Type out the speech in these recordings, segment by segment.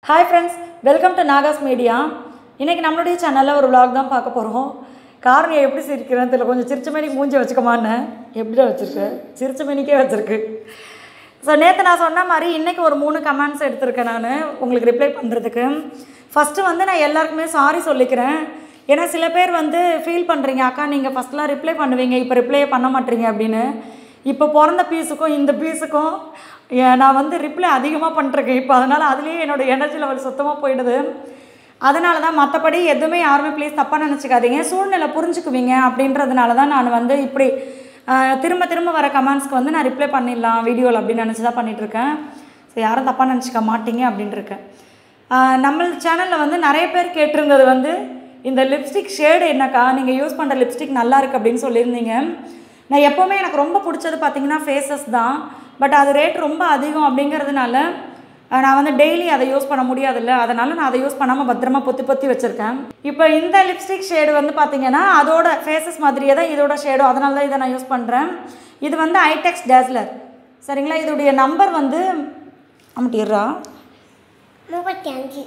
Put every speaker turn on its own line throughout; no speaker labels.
hi friends welcome to Nagas media இன்றைக்கி நம்மளுடைய சேனலில் ஒரு vlog தான் பார்க்க போகிறோம் காரணம் எப்படி சிரிக்கிறேன்னு தெரியல கொஞ்சம் சிரிச்ச மணிக்கு மூஞ்சி வச்சுக்கமான்னு எப்படிடா வச்சுருக்கு சிரிச்ச மணிக்கே வச்சுருக்கு ஸோ நேற்று நான் சொன்ன மாதிரி இன்றைக்கி ஒரு மூணு கமெண்ட்ஸ் எடுத்திருக்கேன் நான் உங்களுக்கு ரிப்ளை பண்ணுறதுக்கு ஃபஸ்ட்டு வந்து நான் எல்லாருக்குமே சாரி சொல்லிக்கிறேன் ஏன்னா சில பேர் வந்து ஃபீல் பண்ணுறீங்க அக்கா நீங்கள் ஃபஸ்ட்லாம் ரிப்ளை பண்ணுவீங்க இப்போ ரிப்ளையே பண்ண மாட்டீங்க அப்படின்னு இப்போ பிறந்த பீஸுக்கும் இந்த பீஸுக்கும் ஏ- நான் வந்து ரிப்ளை அதிகமாக பண்ணிருக்கேன் இப்போ அதனால் அதுலேயே என்னோடய எனர்ஜி லெவல் சுத்தமாக போயிடுது அதனால தான் மற்றபடி எதுவுமே யாருமே ப்ளீஸ் தப்பாக நினச்சிக்காதீங்க சூழ்நிலை புரிஞ்சுக்குவீங்க அப்படின்றதுனால தான் நான் வந்து இப்படி ஆஹ், திரும்ப திரும்ப வர கமெண்ட்ஸ்க்கு வந்து நான் ரிப்ளை பண்ணிடலாம் வீடியோவில் அப்படின்னு நினச்சி தான் பண்ணிகிட்ருக்கேன் ஸோ யாரும் தப்பாக நினச்சிக்க மாட்டீங்க அப்படின்ட்டு இருக்கேன் ஆஹ், நம்ம சேனலில் வந்து நிறைய பேர் கேட்டிருந்தது வந்து இந்த லிப்ஸ்டிக் ஷேடு என்னக்கா நீங்கள் யூஸ் பண்ணுற லிப்ஸ்டிக் நல்லா இருக்கு அப்படின்னு சொல்லியிருந்தீங்க நான் எப்போவுமே எனக்கு ரொம்ப பிடிச்சது பார்த்தீங்கன்னா ஃபேஸஸ் தான் பட் அது ரேட் ரொம்ப அதிகம் அப்படிங்கிறதுனால அஹ், நான் வந்து டெய்லி அதை யூஸ் பண்ண முடியாதுல்ல அதனால் நான் அதை யூஸ் பண்ணாமல் பத்திரமா பொத்தி பொத்தி வச்சுருக்கேன் இப்போ இந்த லிப்ஸ்டிக் ஷேடு வந்து பார்த்தீங்கன்னா அதோட ஃபேஸஸ் மாதிரியே தான் இதோட ஷேடும் அதனால தான் இதை நான் யூஸ் பண்ணுறேன் இது வந்து ஐடெக்ஸ் டேஸ்லர் சரிங்களா இதோடைய நம்பர் வந்து அம்மிட்டிடுறா
முப்பத்தி அஞ்சு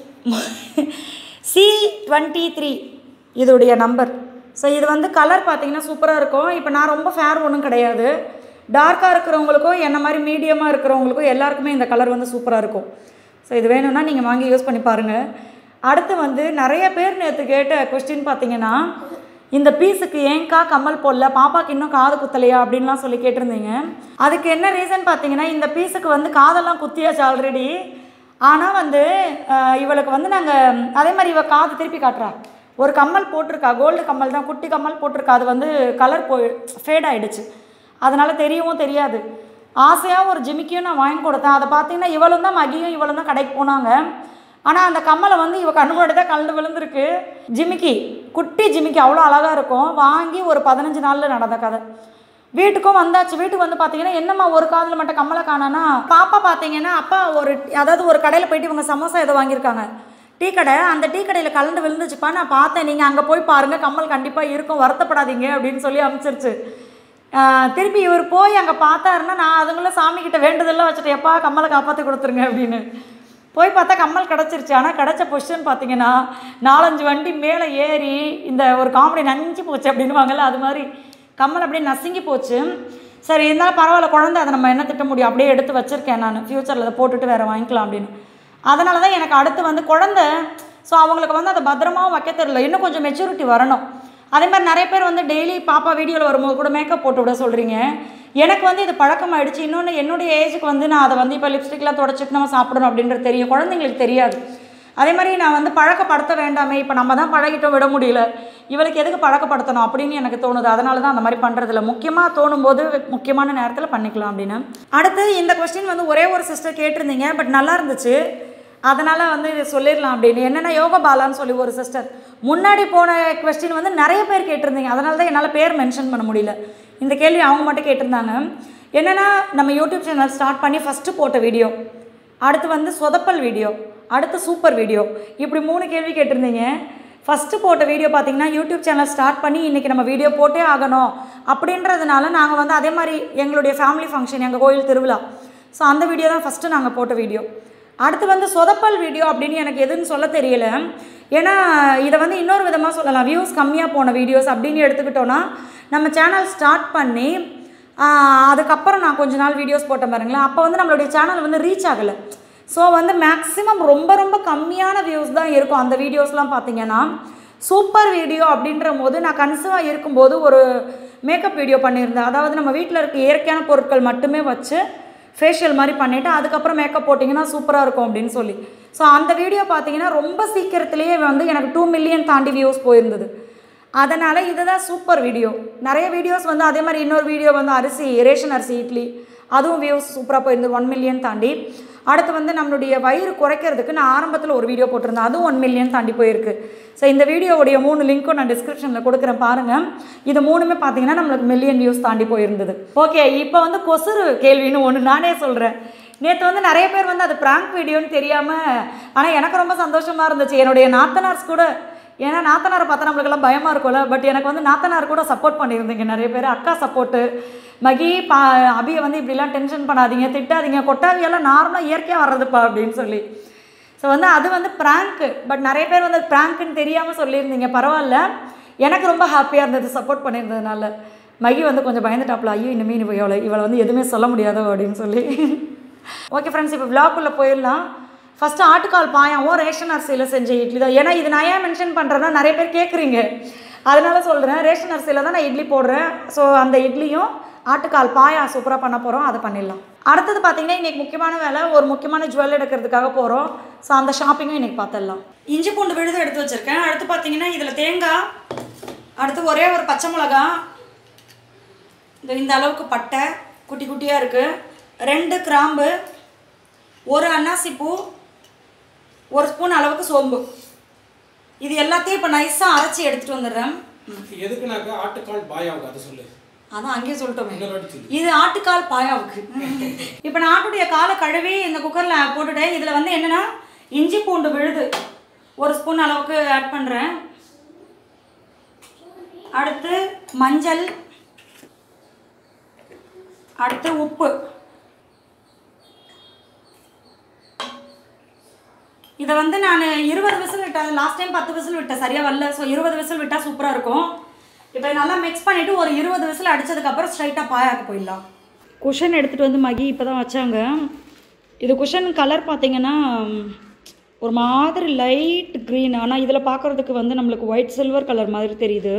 சி டுவெண்ட்டி த்ரீ இதோடைய நம்பர் ஸோ இது வந்து கலர் பார்த்தீங்கன்னா சூப்பராக இருக்கும் இப்போ நான் ரொம்ப ஃபேர் ஒன்றும் கிடையாது டார்க்காக இருக்கிறவங்களுக்கும் என்ன மாதிரி மீடியமாக இருக்கிறவங்களுக்கும் எல்லாருக்குமே இந்த கலர் வந்து சூப்பராக இருக்கும் ஸோ இது வேணும்னா நீங்கள் வாங்கி யூஸ் பண்ணி பாருங்கள் அடுத்து வந்து நிறைய பேர் நேற்று கேட்ட கொஸ்டின் பார்த்தீங்கன்னா இந்த பீஸுக்கு ஏன்க்கா கம்மல் போடல பாப்பாக்கு இன்னும் காது குத்தலையா அப்படின்லாம் சொல்லி கேட்டிருந்தீங்க அதுக்கு என்ன ரீசன் பார்த்தீங்கன்னா இந்த பீஸுக்கு வந்து காதெல்லாம் குத்தியாச்சு ஆல்ரெடி ஆனால் வந்து அஹ், இவளுக்கு வந்து நாங்கள் அதே மாதிரி இவ காது திருப்பி காட்டுறா ஒரு கம்மல் போட்டிருக்கா கோல்டு கம்மல் தான் குட்டி கம்மல் போட்டிருக்கா அது வந்து கலர் போய் ஃபேட் ஆயிடுச்சு அதனால் தெரியவும் தெரியாது ஆசையாக ஒரு ஜிமிக்கியும் நான் வாங்கி கொடுத்தேன் அதை பார்த்தீங்கன்னா இவளும் தான் மகியும் இவளும் தான் கடைக்கு போனாங்க ஆனால் அந்த கம்மலை வந்து இவ கண்ணு முன்னாடி தான் கலந்து விழுந்திருக்கு ஜிமிக்கி குட்டி ஜிமிக்கி அவ்வளோ அழகாக இருக்கும் வாங்கி ஒரு பதினஞ்சு நாளில் நடந்த கதை வீட்டுக்கும் வந்தாச்சு வீட்டுக்கு வந்து பார்த்தீங்கன்னா என்னம்மா ஒரு காதில் மட்டும் கம்மலை காணானா பாப்பா பார்த்தீங்கன்னா அப்பா ஒரு அதாவது ஒரு கடையில் போயிட்டு இவங்க சமோசா ஏதோ வாங்கியிருக்காங்க டீ கடை அந்த டீ கடையில் கலந்து விழுந்துச்சுப்பா நான் பார்த்தேன் நீங்கள் அங்கே போய் பாருங்கள் கம்மல் கண்டிப்பாக இருக்கும் வருத்தப்படாதீங்க அப்படின்னு சொல்லி அனுப்பிச்சிருச்சு ஆஹ் திருப்பி இவர் போய் அங்கே பார்த்தாருன்னா நான் அதுங்களும் சாமிக்கிட்ட வேண்டுதெல்லாம் வச்சுட்டு எப்பா கம்மலை காப்பாற்றி கொடுத்துருங்க அப்படின்னு போய் பார்த்தா கம்மல் கிடச்சிருச்சு ஆனால் கிடச்ச பொசிஷன் பார்த்தீங்கன்னா நாலஞ்சு வண்டி மேலே ஏறி இந்த ஒரு காமெடி நஞ்சு போச்சு அப்படின்னுவாங்கல்ல அது மாதிரி கம்மல் அப்படியே நசுங்கி போச்சு சரி இருந்தாலும் பரவாயில்ல குழந்தை அதை நம்ம என்ன திட்ட முடியும் அப்படியே எடுத்து வச்சுருக்கேன் நான் ஃப்யூச்சரில் அதை போட்டுட்டு வேறு வாங்கிக்கலாம் அப்படின்னு அதனால தான் எனக்கு அடுத்து வந்து குழந்தை ஸோ அவங்களுக்கு வந்து அதை பத்திரமாவும் வைக்க தெரியல இன்னும் கொஞ்சம் மெச்சூரிட்டி வரணும் அதே மாதிரி நிறைய பேர் வந்து டெய்லி பாப்பா வீடியோவில் வரும்போது கூட மேக்கப் போட்டு விட சொல்கிறீங்க எனக்கு வந்து இது பழக்கமாயிடுச்சு இன்னொன்று என்னுடைய ஏஜுக்கு வந்து நான் அதை வந்து இப்போ லிப்ஸ்டிக்லாம் தொடச்சிட்டு நம்ம சாப்பிடணும் அப்படின்றது தெரியும் குழந்தைங்களுக்கு தெரியாது அதே மாதிரி நான் வந்து பழக்கப்படுத்த வேண்டாமே இப்போ நம்ம தான் பழகிட்டோம் விட முடியல இவளுக்கு எதுக்கு பழக்கப்படுத்தணும் அப்படின்னு எனக்கு தோணுது அதனால தான் அந்த மாதிரி பண்ணுறதில்ல முக்கியமாக தோணும் போது முக்கியமான நேரத்தில் பண்ணிக்கலாம் அப்படின்னு அடுத்து இந்த கொஸ்டின் வந்து ஒரே ஒரு சிஸ்டர் கேட்டிருந்தீங்க பட் நல்லா இருந்துச்சு அதனால் வந்து இதை சொல்லிடலாம் அப்படின்னு என்னென்னா யோகா பாலான்னு சொல்லி ஒரு சிஸ்டர் முன்னாடி போன கொஸ்டின் வந்து நிறைய பேர் கேட்டிருந்தீங்க அதனால தான் என்னால் பேர் மென்ஷன் பண்ண முடியல இந்த கேள்வி அவங்க மட்டும் கேட்டிருந்தாங்க என்னென்னா நம்ம யூடியூப் சேனல் ஸ்டார்ட் பண்ணி ஃபஸ்ட்டு போட்ட வீடியோ அடுத்து வந்து சொதப்பல் வீடியோ அடுத்து சூப்பர் வீடியோ இப்படி மூணு கேள்வி கேட்டிருந்தீங்க ஃபஸ்ட்டு போட்ட வீடியோ பார்த்தீங்கன்னா யூடியூப் சேனல் ஸ்டார்ட் பண்ணி இன்றைக்கி நம்ம வீடியோ போட்டே ஆகணும் அப்படின்றதுனால நாங்கள் வந்து அதே மாதிரி எங்களுடைய ஃபேமிலி ஃபங்க்ஷன் எங்கள் கோயில் திருவிழா ஸோ அந்த வீடியோ தான் ஃபஸ்ட்டு நாங்கள் போட்ட வீடியோ அடுத்து வந்து சொதப்பல் வீடியோ அப்படின்னு எனக்கு எதுன்னு சொல்ல தெரியல ஏன்னா இதை வந்து இன்னொரு விதமாக சொல்லலாம் வியூஸ் கம்மியாக போன வீடியோஸ் அப்படின்னு எடுத்துக்கிட்டோன்னா நம்ம சேனல் ஸ்டார்ட் பண்ணி ஆஹ், அதுக்கப்புறம் நான் கொஞ்ச நாள் வீடியோஸ் போட்டேன் பாருங்களேன் அப்போ வந்து நம்மளுடைய சேனல் வந்து ரீச் ஆகலை ஸோ வந்து மேக்ஸிமம் ரொம்ப ரொம்ப கம்மியான வியூஸ் தான் இருக்கும் அந்த வீடியோஸ்லாம் பார்த்தீங்கன்னா சூப்பர் வீடியோ அப்படின்ற போது நான் கன்சீவாக இருக்கும்போது ஒரு மேக்கப் வீடியோ பண்ணியிருந்தேன் அதாவது நம்ம வீட்டில் இருக்க இயற்கையான பொருட்கள் மட்டுமே வச்சு ஃபேஷியல் மாதிரி பண்ணிவிட்டு அதுக்கப்புறம் மேக்கப் போட்டிங்கன்னா சூப்பராக இருக்கும் அப்படின்னு சொல்லி ஸோ அந்த வீடியோ பார்த்தீங்கன்னா ரொம்ப சீக்கிரத்துலேயே வந்து எனக்கு டூ மில்லியன் தாண்டி வியூஸ் போயிருந்தது அதனால் இதுதான் சூப்பர் வீடியோ நிறைய வீடியோஸ் வந்து அதே மாதிரி இன்னொரு வீடியோ வந்து அரிசி ரேஷன் அரிசி இட்லி அதுவும் வியூஸ் சூப்பராக போயிருந்தது ஒன் மில்லியன் தாண்டி அடுத்து வந்து நம்மளுடைய வயிறு குறைக்கிறதுக்கு நான் ஆரம்பத்தில் ஒரு வீடியோ போட்டிருந்தேன் அதுவும் ஒன் மில்லியன் தாண்டி போயிருக்கு ஸோ இந்த வீடியோவுடைய மூணு லிங்க்கும் நான் டிஸ்கிரிப்ஷனில் கொடுக்குறேன் பாருங்கள் இது மூணுமே பார்த்தீங்கன்னா நம்மளுக்கு மில்லியன் வியூஸ் தாண்டி போயிருந்தது ஓகே இப்போ வந்து கொசுறு கேள்வின்னு ஒன்று நானே சொல்கிறேன் நேற்று வந்து நிறைய பேர் வந்து அது ப்ராங்க் வீடியோன்னு தெரியாமல் ஆனால் எனக்கு ரொம்ப சந்தோஷமாக இருந்துச்சு என்னுடைய நாத்தனார்ஸ் கூட ஏன்னா நாத்தனாரை பார்த்தா நம்மளுக்கெல்லாம் பயமாக இருக்கும்ல பட் எனக்கு வந்து நாத்தனார் கூட சப்போர்ட் பண்ணியிருந்தீங்க நிறைய பேர் அக்கா சப்போர்ட்டு மகி பா அபியை வந்து இப்படிலாம் டென்ஷன் பண்ணாதீங்க திட்டாதீங்க கொட்டாவியெல்லாம் நார்மலாக இயற்கையாக வர்றதுப்பா அப்படின்னு சொல்லி ஸோ வந்து அது வந்து ப்ராங்க்கு பட் நிறைய பேர் வந்து ப்ராங்க்குன்னு தெரியாமல் சொல்லியிருந்தீங்க பரவாயில்ல எனக்கு ரொம்ப ஹாப்பியாக இருந்தது சப்போர்ட் பண்ணியிருந்ததுனால மகி வந்து கொஞ்சம் பயந்துட்டாப்ல ஐயோ இனிமே நீ இவளை இவளை வந்து எதுவுமே சொல்ல முடியாதோ அப்படின்னு சொல்லி ஓகே ஃப்ரெண்ட்ஸ் இப்போ விளாக்குள்ளே போயிடலாம் ஃபஸ்ட்டு ஆட்டுக்கால் பாயாவும் ரேஷன் அரிசியில் செஞ்ச இட்லி தான் ஏன்னா இது நான் ஏன் மென்ஷன் பண்ணுறேன்னா நிறைய பேர் கேட்குறீங்க அதனால சொல்கிறேன் ரேஷன் அரிசியில் தான் நான் இட்லி போடுறேன் ஸோ அந்த இட்லியும் ஆட்டுக்கால் பாயா சூப்பராக பண்ண போகிறோம் அதை பண்ணிடலாம் அடுத்தது பார்த்தீங்கன்னா இன்றைக்கி முக்கியமான வேலை ஒரு முக்கியமான ஜுவல் எடுக்கிறதுக்காக போகிறோம் ஸோ அந்த ஷாப்பிங்கும் இன்றைக்கி பார்த்துடலாம் இஞ்சி பூண்டு விழுது எடுத்து வச்சுருக்கேன் அடுத்து பார்த்தீங்கன்னா இதில் தேங்காய் அடுத்து ஒரே ஒரு பச்சை மிளகா இந்த இந்த அளவுக்கு பட்டை குட்டி குட்டியாக இருக்குது ரெண்டு கிராம்பு ஒரு அன்னாசி பூ ஒரு ஸ்பூன் அளவுக்கு சோம்பு இது எல்லாத்தையும் இப்போ நைஸாக அரைச்சி எடுத்துகிட்டு வந்துடுறேன்
எதுக்குனாக்கா ஆட்டுக்கால் பாயாவுக்கு அதை சொல்லு
அதான் அங்கேயே சொல்லிட்டோமே
இன்னொரு வாட்டி சொல்லு
இது ஆட்டுக்கால் பாயாவுக்கு இப்போ நான் ஆட்டுடைய காலை கழுவி இந்த குக்கரில் போட்டுட்டேன் இதில் வந்து என்னென்னா இஞ்சி பூண்டு விழுது ஒரு ஸ்பூன் அளவுக்கு ஆட் பண்ணுறேன் அடுத்து மஞ்சள் அடுத்து உப்பு இதை வந்து நான் இருபது விசில் விட்டேன் லாஸ்ட் டைம் பத்து விசில் விட்டேன் சரியாக வரல ஸோ இருபது விசில் விட்டால் சூப்பராக இருக்கும் இப்போ நல்லா மிக்ஸ் பண்ணிவிட்டு ஒரு இருபது விசில் அடித்ததுக்கப்புறம் ஸ்ட்ரைட்டாக பாயாக்கு போயிடலாம் குஷன் எடுத்துகிட்டு வந்து மகி இப்போ தான் வச்சாங்க இது குஷன் கலர் பார்த்தீங்கன்னா ஒரு மாதிரி லைட் க்ரீன் ஆனால் இதில் பார்க்குறதுக்கு வந்து நம்மளுக்கு ஒயிட் சில்வர் கலர் மாதிரி தெரியுது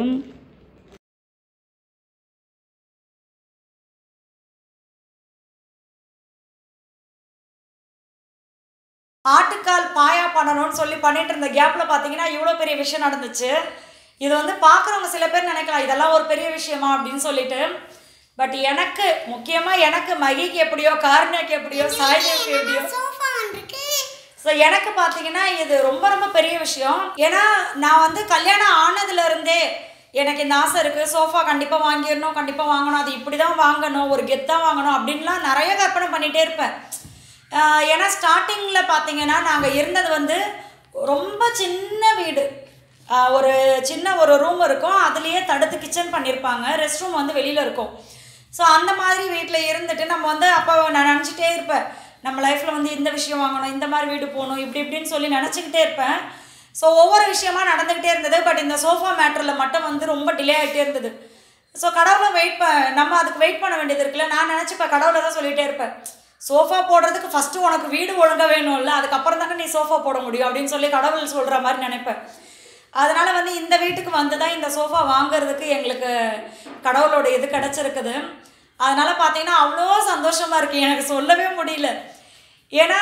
ஆட்டுக்கால் பாயா பண்ணணும்னு சொல்லி பண்ணிட்டு இருந்த கேப்பில் பார்த்தீங்கன்னா இவ்வளோ பெரிய விஷயம் நடந்துச்சு இது வந்து பார்க்குறவங்க சில பேர் நினைக்கலாம் இதெல்லாம் ஒரு பெரிய விஷயமா அப்படின்னு சொல்லிட்டு பட் எனக்கு முக்கியமாக எனக்கு மகிக்கு எப்படியோ கார்னியாக்கு எப்படியோ சாய்தேவுக்கு எப்படியோ
சோஃபா வந்திருக்கு
ஸோ எனக்கு பார்த்தீங்கன்னா இது ரொம்ப ரொம்ப பெரிய விஷயம் ஏன்னா நான் வந்து கல்யாணம் ஆனதுல இருந்தே எனக்கு இந்த ஆசை இருக்குது சோஃபா கண்டிப்பாக வாங்கிடணும் கண்டிப்பாக வாங்கணும் அது இப்படி தான் வாங்கணும் ஒரு கெத்தாக வாங்கணும் அப்படின்லாம் நிறைய கற்பனை பண்ணிகிட்டே இருப்பேன் ஆஹ் ஏன்னா ஸ்டார்டிங்கில் பார்த்தீங்கன்னா நாங்கள் இருந்தது வந்து ரொம்ப சின்ன வீடு ஆஹ் ஒரு சின்ன ஒரு ரூம் இருக்கும் அதுலேயே தடுத்து கிச்சன் பண்ணியிருப்பாங்க ரெஸ்ட் ரூம் வந்து வெளியில் இருக்கும் ஸோ அந்த மாதிரி வீட்டில் இருந்துட்டு நம்ம வந்து அப்போ நான் நினச்சிட்டே இருப்பேன் நம்ம லைஃப்பில் வந்து இந்த விஷயம் வாங்கணும் இந்த மாதிரி வீடு போகணும் இப்படி இப்படின்னு சொல்லி நினச்சிக்கிட்டே இருப்பேன் ஸோ ஒவ்வொரு விஷயமா நடந்துக்கிட்டே இருந்தது பட் இந்த சோஃபா மேட்டரில் மட்டும் வந்து ரொம்ப டிலே ஆகிட்டே இருந்தது ஸோ கடவுளை வெயிட் ப நம்ம அதுக்கு வெயிட் பண்ண வேண்டியது இருக்குல்ல நான் நினச்சிப்பேன் கடவுளை தான் சொல்லிகிட்டே இருப்பேன் சோஃபா போடுறதுக்கு ஃபஸ்ட்டு உனக்கு வீடு ஒழுங்காக வேணும்ல அதுக்கப்புறம் தானே நீ சோஃபா போட முடியும் அப்படின்னு சொல்லி கடவுள் சொல்கிற மாதிரி நினைப்பேன் அதனால் வந்து இந்த வீட்டுக்கு வந்து தான் இந்த சோஃபா வாங்குறதுக்கு எங்களுக்கு கடவுளோட இது கிடச்சிருக்குது அதனால் பார்த்தீங்கன்னா அவ்வளோ சந்தோஷமாக இருக்குது எனக்கு சொல்லவே முடியல ஏன்னா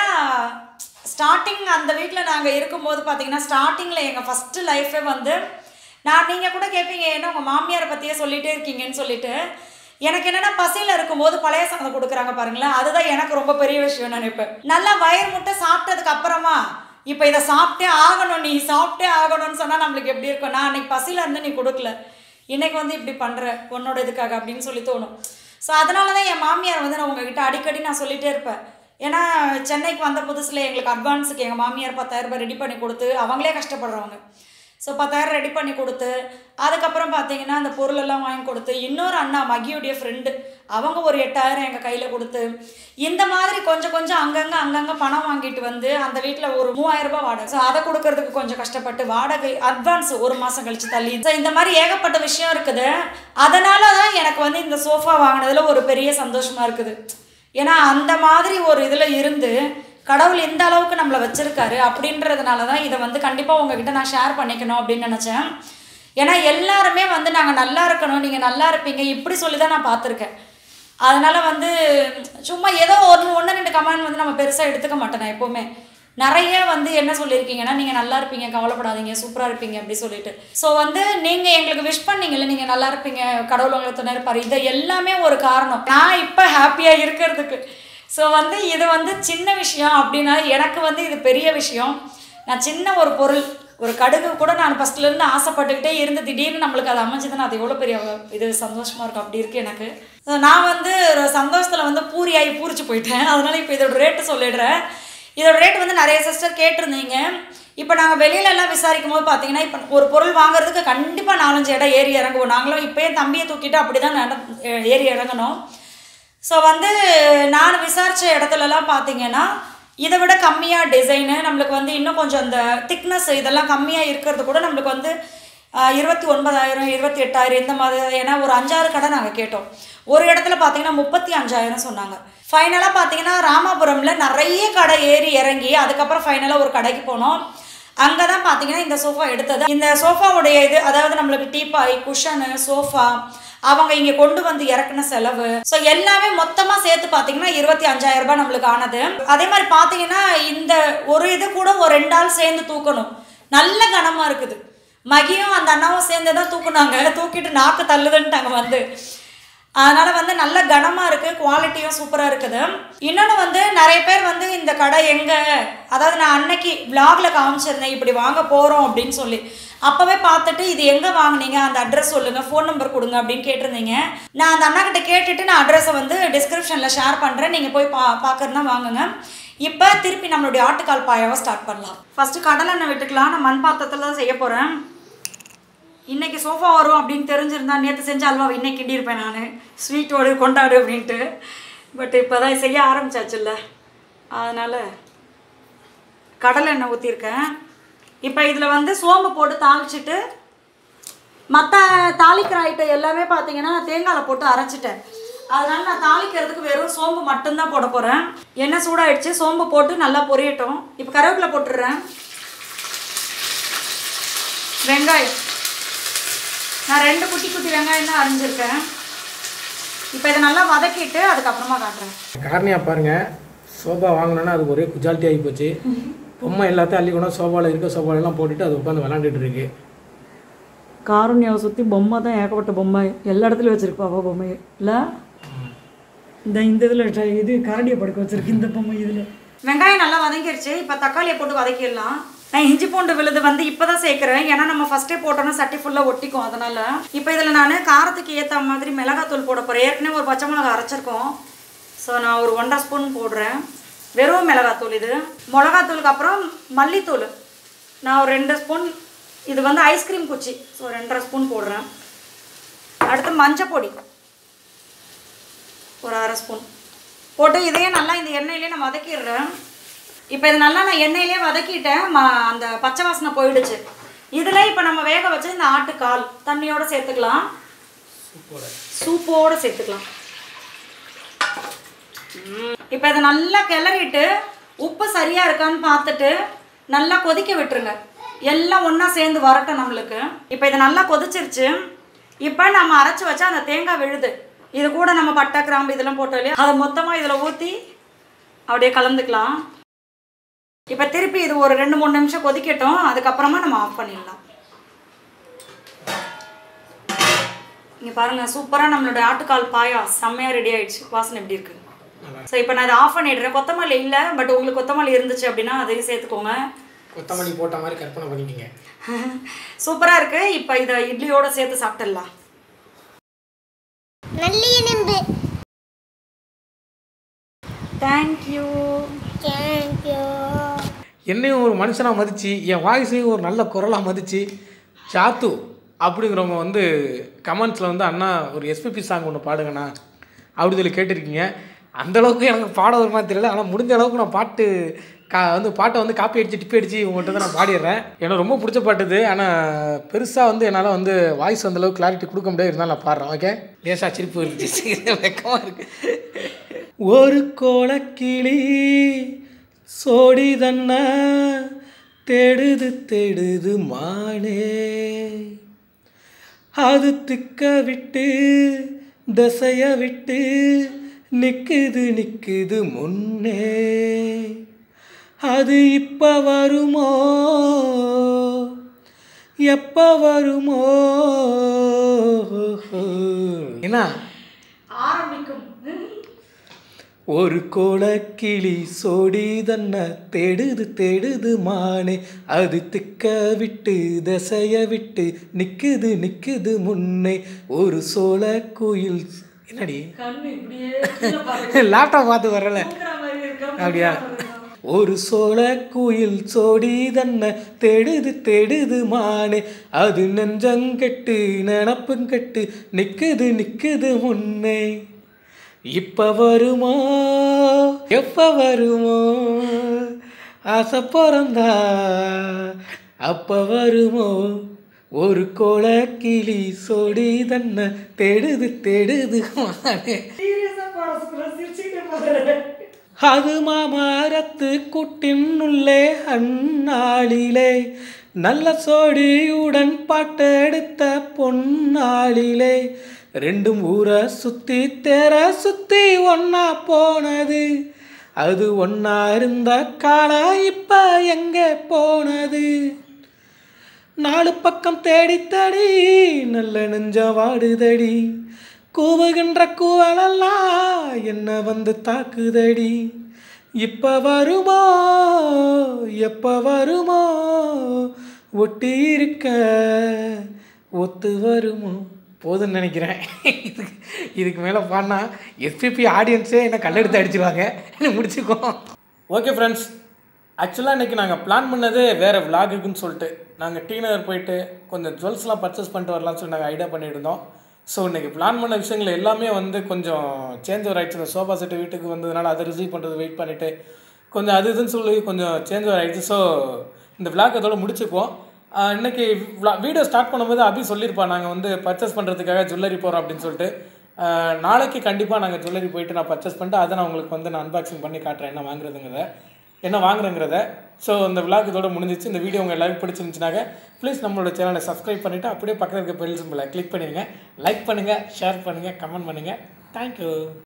ஸ்டார்டிங் அந்த வீட்டில் நாங்கள் இருக்கும்போது பார்த்தீங்கன்னா ஸ்டார்டிங்கில் எங்கள் ஃபஸ்ட்டு லைஃபே வந்து நான் நீங்கள் கூட கேட்பீங்க ஏன்னா உங்கள் மாமியாரை பற்றியே சொல்லிகிட்டே இருக்கீங்கன்னு சொல்லிட்டு எனக்கு என்னென்னா பசியில் இருக்கும்போது பழைய சாதம் கொடுக்குறாங்க பாருங்களேன் அதுதான் எனக்கு ரொம்ப பெரிய விஷயம் நினைப்பேன் நல்லா வயிறு முட்டை சாப்பிட்டதுக்கு அப்புறமா இப்போ இதை சாப்பிட்டே ஆகணும் நீ சாப்பிட்டே ஆகணும்னு சொன்னால் நம்மளுக்கு எப்படி இருக்கும் நான் அன்னைக்கு பசியில் இருந்து நீ கொடுக்கல இன்னைக்கு வந்து இப்படி பண்ணுற உன்னோட இதுக்காக அப்படின்னு சொல்லி தோணும் ஸோ அதனால தான் என் மாமியார் வந்து நான் உங்ககிட்ட அடிக்கடி நான் சொல்லிகிட்டே இருப்பேன் ஏன்னா சென்னைக்கு வந்த புதுசில் எங்களுக்கு அட்வான்ஸுக்கு எங்கள் மாமியார் பத்தாயிரம் ரூபாய் ரெடி பண்ணி கொடுத்து அவங்களே கஷ்டப்படுறவங்க ஸோ பத்தாயிரம் ரெடி பண்ணி கொடுத்து அதுக்கப்புறம் பார்த்தீங்கன்னா அந்த பொருளெல்லாம் வாங்கி கொடுத்து இன்னொரு அண்ணா மகியுடைய ஃப்ரெண்டு அவங்க ஒரு எட்டாயிரம் எங்கள் கையில் கொடுத்து இந்த மாதிரி கொஞ்சம் கொஞ்சம் அங்கங்கே அங்கங்கே பணம் வாங்கிட்டு வந்து அந்த வீட்டில் ஒரு மூவாயிரம் ரூபாய் வாடகை ஸோ அதை கொடுக்கறதுக்கு கொஞ்சம் கஷ்டப்பட்டு வாடகை அட்வான்ஸ் ஒரு மாதம் கழிச்சு தள்ளி ஸோ இந்த மாதிரி ஏகப்பட்ட விஷயம் இருக்குது அதனால தான் எனக்கு வந்து இந்த சோஃபா வாங்கினதுல ஒரு பெரிய சந்தோஷமாக இருக்குது ஏன்னா அந்த மாதிரி ஒரு இதில் இருந்து கடவுள் எந்த அளவுக்கு நம்மளை வச்சிருக்காரு அப்படின்றதுனால தான் இதை வந்து கண்டிப்பாக உங்ககிட்ட நான் ஷேர் பண்ணிக்கணும் அப்படின்னு நினச்சேன் ஏன்னா எல்லாருமே வந்து நாங்கள் நல்லா இருக்கணும் நீங்கள் நல்லா இருப்பீங்க இப்படி சொல்லி தான் நான் பார்த்துருக்கேன் அதனால் வந்து சும்மா ஏதோ ஒன்று ஒன்று ரெண்டு கமெண்ட் வந்து நம்ம பெருசாக எடுத்துக்க மாட்டேன் நான் எப்போவுமே நிறைய வந்து என்ன சொல்லியிருக்கீங்கன்னா நீங்கள் நல்லா இருப்பீங்க கவலைப்படாதீங்க சூப்பராக இருப்பீங்க அப்படி சொல்லிட்டு ஸோ வந்து நீங்கள் எங்களுக்கு விஷ் பண்ணீங்கல்ல நீங்கள் நல்லா இருப்பீங்க கடவுள் உங்களை துணை இருப்பார் இது எல்லாமே ஒரு காரணம் நான் இப்போ ஹாப்பியாக இருக்கிறதுக்கு ஸோ வந்து இது வந்து சின்ன விஷயம் அப்படின்னா எனக்கு வந்து இது பெரிய விஷயம் நான் சின்ன ஒரு பொருள் ஒரு கடுகு கூட நான் ஃபஸ்ட்லேருந்து ஆசைப்பட்டுக்கிட்டே இருந்து திடீர்னு நம்மளுக்கு அது அமைஞ்சதுன்னா அது எவ்வளோ பெரிய இது சந்தோஷமாக இருக்கும் அப்படி இருக்குது எனக்கு ஸோ நான் வந்து ஒரு சந்தோஷத்தில் வந்து பூரியாகி பூரிச்சு போயிட்டேன் அதனால் இப்போ இதோட ரேட்டு சொல்லிடுறேன் இதோட ரேட் வந்து நிறைய சிஸ்டர் கேட்டிருந்தீங்க இப்போ நாங்கள் வெளியிலலாம் விசாரிக்கும் போது பார்த்தீங்கன்னா இப்போ ஒரு பொருள் வாங்குறதுக்கு கண்டிப்பாக நாலஞ்சு இடம் ஏறி இறங்குவோம் நாங்களும் இப்போயே தம்பியை தூக்கிட்டு அப்படி தான் நட ஏறி இறங்கணும் ஸோ வந்து நான் விசாரித்த இடத்துலலாம் பார்த்தீங்கன்னா இதை விட கம்மியாக டிசைனு நம்மளுக்கு வந்து இன்னும் கொஞ்சம் அந்த திக்னஸ் இதெல்லாம் கம்மியாக இருக்கிறது கூட நம்மளுக்கு வந்து ஆஹ், இருபத்தி ஒன்பதாயிரம் இருபத்தி எட்டாயிரம் இந்த மாதிரி ஏன்னா ஒரு அஞ்சாறு கடை நாங்கள் கேட்டோம் ஒரு இடத்துல பார்த்தீங்கன்னா முப்பத்தி அஞ்சாயிரம் சொன்னாங்க ஃபைனலாக பார்த்தீங்கன்னா ராமாபுரமில் நிறைய கடை ஏறி இறங்கி அதுக்கப்புறம் ஃபைனலாக ஒரு கடைக்கு போனோம் அங்கே தான் பார்த்தீங்கன்னா இந்த சோஃபா எடுத்தது இந்த சோஃபாவுடைய இது அதாவது நம்மளுக்கு டீப்பாய் குஷனு சோஃபா அவங்க இங்கே கொண்டு வந்து இறக்குன செலவு ஸோ எல்லாமே மொத்தமாக சேர்த்து பார்த்தீங்கன்னா இருபத்தி அஞ்சாயிரம் ரூபாய் நம்மளுக்கு ஆனது அதே மாதிரி பார்த்தீங்கன்னா இந்த ஒரு இது கூட ஒரு ரெண்டு ஆள் சேர்ந்து தூக்கணும் நல்ல கனமாக இருக்குது மகியும் அந்த அண்ணாவும் சேர்ந்து தான் தூக்குனாங்க தூக்கிட்டு நாக்கு தள்ளுதுன்ட்டாங்க வந்து அதனால் வந்து நல்ல கனமாக இருக்குது குவாலிட்டியும் சூப்பராக இருக்குது இன்னொன்று வந்து நிறைய பேர் வந்து இந்த கடை எங்கே அதாவது நான் அன்னைக்கு vlogல காமிச்சிருந்தேன் இப்படி வாங்க போகிறோம் அப்படின்னு சொல்லி அப்போவே பார்த்துட்டு இது எங்கே வாங்குனீங்க அந்த அட்ரஸ் சொல்லுங்கள் ஃபோன் நம்பர் கொடுங்க அப்படின்னு கேட்டிருந்தீங்க நான் அந்த அண்ணா கிட்ட கேட்டுட்டு நான் அட்ரஸை வந்து டிஸ்கிரிப்ஷனில் ஷேர் பண்ணுறேன் நீங்கள் போய் பா பார்க்கறதுனா வாங்குங்க இப்போ திருப்பி நம்மளுடைய ஆட்டுக்கால் பாயாவை ஸ்டார்ட் பண்ணலாம் ஃபஸ்ட்டு கடலை எண்ணெய் விட்டுக்கலாம் நான் மண் பாத்திரத்தில் தான் செய்ய போகிறேன் இன்னைக்கு சோஃபா வரும் அப்படின்னு தெரிஞ்சிருந்தா நேற்று செஞ்ச அல்வா இன்னைக்கு கிண்டியிருப்பேன் நான் ஸ்வீட்டோடு கொண்டாடு அப்படின்ட்டு பட் இப்போ தான் செய்ய ஆரம்பிச்சாச்சுல்ல அதனால் கடலை எண்ணெய் ஊற்றிருக்கேன் இப்போ இதில் வந்து சோம்பு போட்டு தாளிச்சிட்டு மற்ற தாளிக்கிற ஐட்டம் எல்லாமே பார்த்தீங்கன்னா தேங்காயில் போட்டு அரைச்சிட்டேன் அதனால நான் தாளிக்கிறதுக்கு வெறும் சோம்பு மட்டும்தான் போட போகிறேன் எண்ணெய் சூடாயிடுச்சு சோம்பு போட்டு நல்லா பொரியட்டும் இப்போ கருவேப்பிலை போட்டுடுறேன் வெங்காயம் நான் ரெண்டு குட்டி குட்டி வெங்காயம் தான் அரிஞ்சிருக்கேன் இப்போ இதை நல்லா வதக்கிட்டு அதுக்கப்புறமா காட்டுறேன்
காரணியாக பாருங்க சோபா வாங்கினோன்னா அது ஒரே குஜாலிட்டி ஆகி போச்சு பொம்மை எல்லாத்தையும் அள்ளி கொண்டு சோபாவில் இருக்க சோபால எல்லாம் போட்டுட்டு அது உட்காந்து விளாண்டுட்டு இருக்கு
காருண்யாவை சுற்றி பொம்மை தான் ஏகப்பட்ட பொம்மை எல்லா இடத்துலையும் வச்சிருப்பா அவள் பொம்மை இல்லை இந்த இந்த இதில் இது கரண்டியை படுக்க வச்சிருக்கு இந்த பொம்மை இதில் வெங்காயம் நல்லா வதங்கிருச்சு இப்போ தக்காளியை போட்டு வதக்கிடலாம் நான் இஞ்சி பூண்டு விழுது வந்து இப்போ தான் சேர்க்குறேன் ஏன்னா நம்ம ஃபஸ்ட்டே போட்டோம்னா சட்டி ஃபுல்லாக ஒட்டிக்கும் அதனால் இப்போ இதில் நான் காரத்துக்கு ஏற்ற மாதிரி மிளகாத்தூள் போட போகிறேன் ஏற்கனவே ஒரு பச்சை மிளகா அரைச்சிருக்கோம் ஸோ நான் ஒரு ஒன்றரை ஸ்பூன் போடுறேன் வெறும் மிளகாத்தூள் இது மிளகாத்தூளுக்கு அப்புறம் மல்லித்தூள் நான் ஒரு ரெண்டு ஸ்பூன் இது வந்து ஐஸ்கிரீம் குச்சி ஸோ ரெண்டரை ஸ்பூன் போடுறேன் அடுத்து மஞ்சள் பொடி ஒரு அரை ஸ்பூன் போட்டு இதையே நல்லா இந்த எண்ணெயிலே நான் வதக்கிடுறேன் இப்போ இது நல்லா நான் எண்ணெயிலே வதக்கிட்டேன் ம அந்த பச்சை வாசனை போயிடுச்சு இதில் இப்போ நம்ம வேக வச்ச இந்த ஆட்டுக்கால் தண்ணியோட சேர்த்துக்கலாம் சூப்போட சேர்த்துக்கலாம் இப்போ இதை நல்லா கிளறிட்டு உப்பு சரியாக இருக்கான்னு பார்த்துட்டு நல்லா கொதிக்க விட்டுருங்க எல்லாம் ஒன்றா சேர்ந்து வரட்டும் நம்மளுக்கு இப்போ இது நல்லா கொதிச்சிருச்சு இப்போ நம்ம அரைச்சி வச்சா அந்த தேங்காய் விழுது இது கூட நம்ம பட்டை கிராம்பு இதெல்லாம் போட்டோம் இல்லையா அதை மொத்தமாக இதில் ஊற்றி அப்படியே கலந்துக்கலாம் இப்போ திருப்பி இது ஒரு ரெண்டு மூணு நிமிஷம் கொதிக்கட்டும் அதுக்கப்புறமா நம்ம ஆஃப் பண்ணிடலாம் இங்கே பாருங்கள் சூப்பராக நம்மளோட ஆட்டுக்கால் பாயா செம்மையாக ரெடி ஆயிடுச்சு வாசனை எப்படி இருக்கு ஸோ இப்போ நான் இதை ஆஃப் பண்ணிடுறேன் கொத்தமல்லி இல்லை பட் உங்களுக்கு கொத்தமல்லி இருந்துச்சு அப்படின்னா அதையும் சேர்த்துக்கோங்க
கொத்தமல்லி போட்ட மாதிரி கற்பனை பண்ணிக்கிங்க
சூப்பராக இருக்குது இப்போ இதை இட்லியோட சேர்த்து சாப்பிட்டுடலாம்
நல்லி எலும்பு
தேங்க்யூ
தேங்க்யூ
என்னையும் ஒரு மனுஷனாக மதித்து என் வாய்ஸையும் ஒரு நல்ல குரலாக மதித்து சாத்து அப்படிங்கிறவங்க வந்து கமெண்ட்ஸில் வந்து அண்ணா ஒரு எஸ்பிபி சாங் ஒன்று பாடுங்கண்ணா அப்படி சொல்லி கேட்டிருக்கீங்க அந்த அளவுக்கு எனக்கு பாட வருமா தெரியல ஆனால் முடிஞ்ச அளவுக்கு நான் பாட்டு கா வந்து பாட்டை வந்து காப்பி அடித்து டிப்பி அடித்து உங்கள்கிட்ட தான் நான் பாடிடுறேன் எனக்கு ரொம்ப பிடிச்ச பாட்டு இது ஆனால் பெருசாக வந்து என்னால் வந்து வாய்ஸ் அந்த அளவுக்கு கிளாரிட்டி கொடுக்க முடியாது இருந்தாலும் நான் பாடுறேன் ஓகே லேசாக சிரிப்பு இருந்துச்சு வெக்கமாக இருக்கு ஒரு கோலக்கிளி சோடி தன்ன தேடுது தேடுது மானே அது திக்க விட்டு தசைய விட்டு நிக்குது நிக்குது முன்னே அது இப்ப வருமோ எப்ப வருமோ என்ன
ஆரம்பிக்கும்
ஒரு கோலக்கிளி சோடி தன்ன தேடுது தேடுது மானே அது திக்க விட்டு தசைய விட்டு நிக்குது நிக்குது முன்னே ஒரு சோழ குயில் என்னடி
கண்ணு இப்படியே
லேப்டாப் பார்த்து வரல
தூக்குற மாதிரி இருக்கு
அப்படியா ஒரு சோழ குயில் சோடி தன்ன தேடுது தேடுது மானே அது நெஞ்சங்கெட்டு நினப்புங்கெட்டு நிக்குது நிக்குது முன்னே இப்ப வருமோ எப்ப வருமோ ஆசை பிறந்தா அப்ப வருமோ ஒரு கோல கிளி சோடி தன்னை தேடுது தேடுது மானே அது மாமரத்து குட்டினுள்ளே அந்நாளிலே நல்ல சோடியுடன் பாட்டெடுத்த பொன்னாளிலே ரெண்டும் ஊரை சுத்தி தேர சுத்தி ஒன்னா போனது அது ஒன்னா இருந்த காலம் இப்ப எங்க போனது நாலு பக்கம் தேடி தேடி நல்ல நெஞ்ச வாடுதடி கூவுகின்ற கூவலெல்லாம் என்ன வந்து தாக்குதடி இப்ப வருமோ எப்ப வருமோ ஒட்டி இருக்க ஒத்து வருமோ போதும்னு நினைக்கிறேன் இதுக்கு இதுக்கு மேலே பாடினா எஸ்பிபி ஆடியன்ஸே என்ன கல்லெடுத்து அடிச்சிருவாங்க என்ன முடிச்சுக்கோ ஓகே ஃப்ரெண்ட்ஸ் ஆக்சுவலாக இன்றைக்கி நாங்கள் பிளான் பண்ணதே வேறு விலாகுக்குன்னு சொல்லிட்டு நாங்கள் டி நகர் போயிட்டு கொஞ்சம் ஜுவல்ஸ்லாம் பர்ச்சேஸ் பண்ணிட்டு வரலாம்னு சொல்லி நாங்கள் ஐடியா பண்ணியிருந்தோம் ஸோ இன்றைக்கி பிளான் பண்ண விஷயங்கள் எல்லாமே வந்து கொஞ்சம் சேஞ்ச் ஓவர் ஆயிடுச்சு இந்த சோஃபா செட்டு வீட்டுக்கு வந்ததுனால அதை ரிசீவ் பண்ணுறது வெயிட் பண்ணிவிட்டு கொஞ்சம் அது இதுன்னு சொல்லி கொஞ்சம் சேஞ்ச் ஓவர் ஆயிடுச்சு ஸோ இந்த விளாக் அதோட முடிச்சுக்குவோம் ஆஹ் இன்னைக்கு வீடியோ ஸ்டார்ட் பண்ணும்போது அபி சொல்லியிருப்பா நாங்கள் வந்து பர்ச்சேஸ் பண்ணுறதுக்காக ஜுவல்லரி போகிறோம் அப்படின்னு சொல்லிட்டு ஆஹ் நாளைக்கு கண்டிப்பாக நாங்கள் ஜுவல்லரி போயிட்டு நான் பர்ச்சேஸ் பண்ணிட்டு அதை நான் உங்களுக்கு வந்து நான் அன்பாக்சிங் பண்ணி காட்டுறேன் என்ன வாங்குறதுங்கிறத என்ன வாங்குறேங்கிறத ஸோ இந்த விளாக் இதோட முடிஞ்சிச்சு இந்த வீடியோ உங்கள் எல்லாருக்கும் பிடிச்சிருந்துச்சுனாக்க ப்ளீஸ் நம்மளோட சேனலை சப்ஸ்கிரைப் பண்ணிவிட்டு அப்படியே பக்கத்தில் இருக்க பெல் சிம்பிளை கிளிக் பண்ணிடுங்க லைக் பண்ணுங்கள் ஷேர் பண்ணுங்கள் கமெண்ட் பண்ணுங்கள் தேங்க்யூ